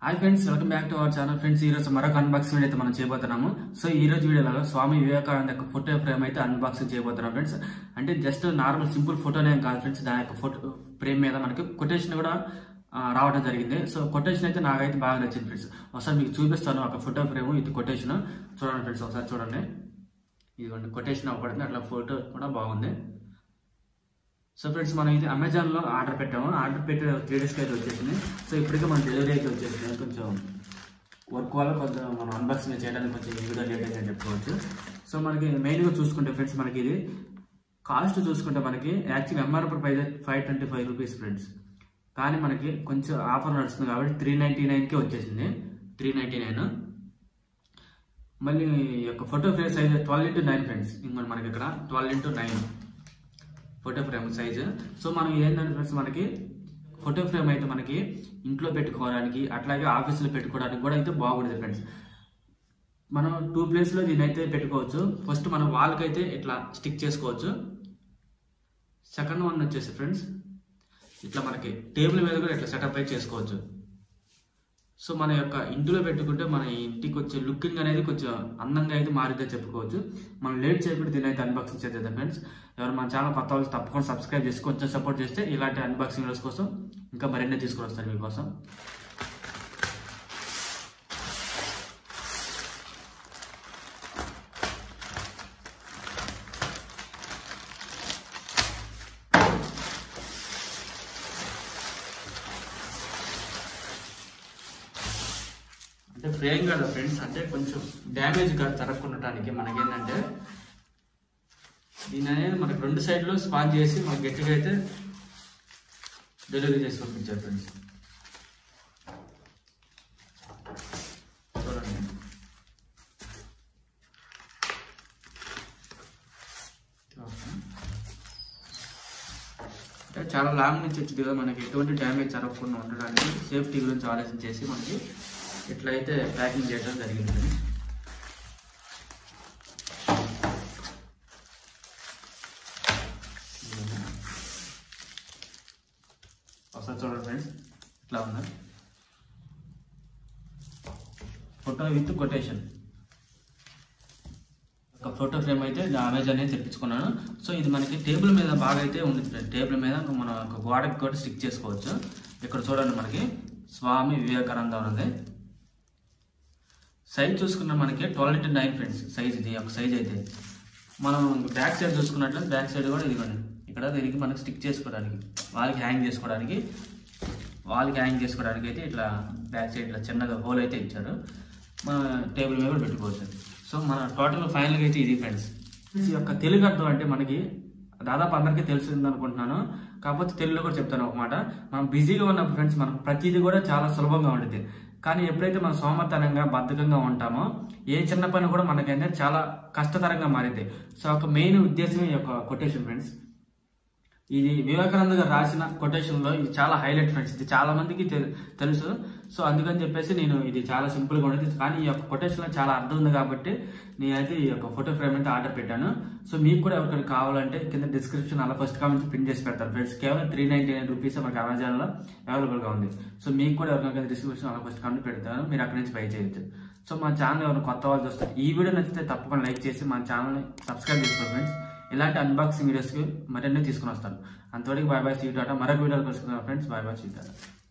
hi friends welcome back to our channel friends ఈ రోజు మరొక అన్బాక్సింగ్ వీడియో అయితే మనం చేయబోతున్నాము సో ఈ రోజు వీడియోలో స్వామి వివేకానంద యొక్క ఫోటో ఫ్రేమ్ అయితే అన్బాక్సింగ్ చేయబోతున్నాం ఫ్రెండ్స్ అంటే జస్ట్ నార్మల్ సింపుల్ ఫోటోనే కాదు ఫ్రెండ్స్ దాని యొక్క ఫోటో ఫ్రేమ్ మీద మనకి కొటేషన్ కూడా ఆ, రావడం జరిగింది సో కొటేషన్ అయితే నాకైతే బాగా నచ్చింది ఫ్రెండ్స్ ఒకసారి మీకు చూపిస్తాను ఒక ఫోటో ఫ్రేమ్ ఇది కొటేషన్ చూడండి ఫ్రెండ్స్ ఒకసారి చూడండి ఇదిగోండి కొటేషన్ అవ్వబడింది అట్లా ఫోటో కూడా బాగుంది సో ఫ్రెండ్స్ మనం ఇది అమెజాన్ లో ఆర్డర్ పెట్టాము ఆర్డర్ పెట్టి త్రీ డేస్కి అయితే వచ్చేసింది సో ఇప్పటికే మన డెలివరీ అయితే వచ్చేసింది కొంచెం వర్క్ వల్ల కొంచెం మనం అన్బాక్సింగ్ చేయడానికి కొంచెం ఈ విధంగా లేట్ అయిందని చెప్పుకోవచ్చు సో మనకి మెయిన్గా చూసుకుంటే ఫ్రెండ్స్ మనకి ఇది కాస్ట్ చూసుకుంటే మనకి actual MRP price five twenty five rupees friends కానీ మనకి కొంచెం ఆఫర్ నడుస్తుంది కాబట్టి త్రీ నైంటీ నైన్కే వచ్చేసింది త్రీ నైంటీ నైన్ మళ్ళీ ఈ యొక్క photo frame size twelve into nine friends ఇంకోటి మనకి ఇక్కడ twelve into nine photo frame size so మనం ఏంటంటే ఫ్రెండ్స్ మనకి ఫోటో ఫ్రేమ్ అయితే మనకి ఇంట్లో పెట్టుకోవడానికి అట్లాగే ఆఫీసులో పెట్టుకోవడానికి కూడా అయితే బాగుంటుంది ఫ్రెండ్స్ మనం టూ ప్లేస్లో దీని అయితే పెట్టుకోవచ్చు ఫస్ట్ మనం వాళ్ళకి అయితే ఇట్లా స్టిక్ చేసుకోవచ్చు సెకండ్ వన్ వచ్చేసి ఫ్రెండ్స్ ఇట్లా మనకి టేబుల్ మీద కూడా ఇట్లా సెటప్ అయితే చేసుకోవచ్చు సో మన యొక్క ఇంటిలో పెట్టుకుంటే మన ఇంటికి వచ్చే లుకింగ్ అనేది కొంచెం అందంగా అయితే మారిద్దని చెప్పుకోవచ్చు మనం లేట్ చేయకుండా దీని అయితే అన్బాక్సింగ్ చేద్దాం ఫ్రెండ్స్ ఎవరు మన ఛానల్ కొత్త వాళ్ళు తప్పకుండా సబ్స్క్రైబ్ చేసి కొంచెం సపోర్ట్ చేస్తే ఇలాంటి అన్బాక్సింగ్ వీడియోస్ కోసం ఇంకా మరిన్ని తీసుకొని వస్తారు మీకోసం అంటే ఫ్రేమ్ కదా ఫ్రెండ్స్ అంటే కొంచెం డ్యామేజ్ కాదు జరగకుండటానికి మనకేంటంటే దీని అనేది మనకి రెండు సైడ్లు స్పాన్ చేసి మనకి గట్టిగా అయితే డెలివరీ చేసి పంపించారు ఫ్రెండ్స్ చూడండి అంటే చాలా లాంగ్ నుంచి వచ్చింది కదా మనకి ఎటువంటి డ్యామేజ్ జరగకుండా ఉండడానికి సేఫ్టీ గురించి ఆలోచించేసి మనకి ఇట్లయితే ప్యాకింగ్ చేయడం జరిగింది ఒకసారి చూడండి ఫ్రెండ్స్ ఇట్లా ఉంది ఫోటో విత్ కొటేషన్ ఒక ఫోటో ఫ్రేమ్ అయితే నా అమెజాన్ అయితే తెప్పించుకున్నాను సో ఇది మనకి టేబుల్ మీద బాగా అయితే ఉంటుంది ఫ్రెండ్ టేబుల్ మీద మనం ఒక గోడకి కూడా స్టిక్ చేసుకోవచ్చు ఇక్కడ చూడండి మనకి స్వామి వివేకానంద ఉంది సైజ్ చూసుకున్న మనకి twelve into nine friends size ఇది ఒక సైజ్ అయితే మనం బ్యాక్ సైడ్ చూసుకున్నట్లయితే బ్యాక్ సైడ్ కూడా ఇదిగోండి ఇక్కడ దీనికి మనకి స్టిక్ చేసుకోవడానికి వాళ్ళకి హ్యాంగ్ చేసుకోవడానికి వాళ్ళకి హ్యాంగ్ చేసుకోవడానికి అయితే ఇట్లా బ్యాక్ సైడ్ ఇట్లా చిన్నగా హోల్ అయితే ఇచ్చారు మన టేబుల్ మీద కూడా పెట్టుకోవచ్చు సో మన టోటల్ ఫైనల్గా అయితే ఇది ఫ్రెండ్స్ ఈ యొక్క తెలుగు అర్థం అంటే మనకి దాదాపు అందరికీ తెలిసింది అనుకుంటున్నాను కాకపోతే తెలుగులో కూడా చెప్తాను ఒక మాట మనం బిజీగా ఉన్నప్పుడు ఫ్రెండ్స్ మనకు ప్రతిదీ కూడా చాలా సులభంగా ఉంటుంది కానీ ఎప్పుడైతే మనం సోమతనంగా బద్ధకంగా ఉంటామో ఏ చిన్న పని కూడా మనకైతే చాలా కష్టతరంగా మారింది సో ఒక మెయిన్ ఉద్దేశం ఈ యొక్క కొటేషన్ ఫ్రెండ్స్ ఇది వివేకానంద గారు రాసిన కొటేషన్ లో ఇది చాలా హైలైట్ ఫ్రెండ్స్ ఇది చాలా మందికి తె- తెలుసు సో అందుకని చెప్పేసి నేను ఇది చాలా సింపుల్ గా ఉండేది కానీ ఈ యొక్క కొటేషన్ లో చాలా అర్థం ఉంది కాబట్టి నేనైతే ఈ యొక్క ఫోటో ఫ్రేమ్ అయితే ఆర్డర్ పెట్టాను సో మీకు కూడా ఎవరికైనా కావాలంటే కింద డిస్క్రిప్షన్ అలా ఫస్ట్ కామెంట్ పిన్ చేసి పెడతారు ఫ్రెండ్స్ కేవలం త్రీ నైన్టీ నైన్ రూపీస్ మనకి అమెజాన్ లో అవైలబుల్ గా ఉంది సో మీకు కూడా ఎవరికైనా డిస్క్రిప్షన్ అలా ఫస్ట్ కామెంట్ పెడతాను మీరు అక్కడి నుంచి బై చేయొచ్చు సో మా ఛానల్ ఎవరైనా కొత్త వాళ్ళు చూస్తారు ఈ వీడియో నచ్చితే తప్పకుండా లైక్ చేసి మా ఛానల్ని సబ్స్క్రైబ్ చేసుకోండి ఫ్రెండ్స్ ఇలాంటి అన్బాక్సింగ్ వీడియోస్కి మరిన్ని తీసుకుని వస్తాను అంతవరకు బాయ్ బాయ్ సీ టాటా మరొక వీడియోలు కలుసుకుందాం friends bye bye see Tata